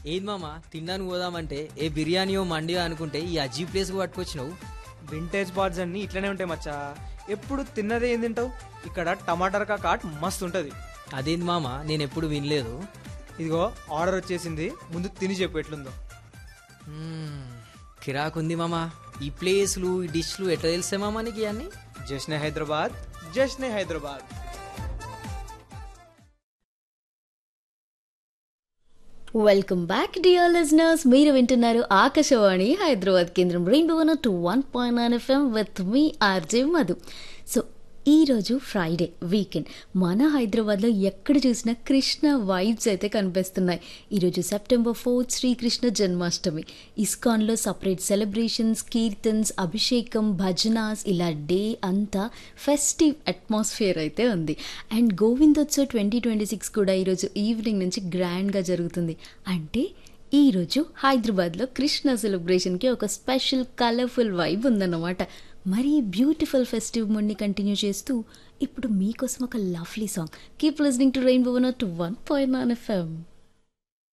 ఏది మామ తినడానికి పోదామంటే ఏ బిర్యానీయో మండియో అనుకుంటే ఈ అజీ ప్లేస్కి పట్టుకొచ్చినావు వింటేజ్ బార్స్ అన్ని ఇట్లనే ఉంటాయి మచ్చా ఎప్పుడు తిన్నదే ఏం తింటావు ఇక్కడ టమాటర్ కాట్ మస్తు ఉంటుంది అదేంది మామ నేను ఎప్పుడు వినలేదు ఇదిగో ఆర్డర్ వచ్చేసింది ముందు తిని చెప్పు ఎట్లుందో మ్మ్, కిరాకుంది మామ ఈ ప్లేస్లు ఈ డిష్లు ఎట్లా తెలిసే మామ నీకు ఇవన్నీ Jashne Hyderabad Jashne Hyderabad welcome back dear listeners మీరు వింటున్నారు ఆకాశవాణి హైదరాబాద్ కేంద్రం rainbow one two one point nine FM with మీ ఆర్జే మధు సో ఈరోజు ఫ్రైడే వీకెండ్ మన హైదరాబాద్లో ఎక్కడ చూసినా కృష్ణ వైబ్స్ అయితే కనిపిస్తున్నాయి ఈరోజు సెప్టెంబర్ ఫోర్త్ శ్రీకృష్ణ జన్మాష్టమి ఇస్కాన్లో సపరేట్ సెలబ్రేషన్స్ కీర్తన్స్ అభిషేకం భజనాస్ ఇలా డే అంతా ఫెస్టివ్ అట్మాస్ఫియర్ అయితే ఉంది and Govindotsav twenty twenty six కూడా ఈరోజు ఈవినింగ్ నుంచి గ్రాండ్గా జరుగుతుంది అంటే ఈరోజు హైదరాబాద్లో కృష్ణ సెలబ్రేషన్కి ఒక స్పెషల్ కలర్ఫుల్ వైబ్ ఉందన్నమాట మరి బ్యూటిఫుల్ ఫెస్టివ్ మూడ్ని కంటిన్యూ చేస్తూ ఇప్పుడు మీకోసం ఒక lovely song keep listening to rainbow one two one point nine FM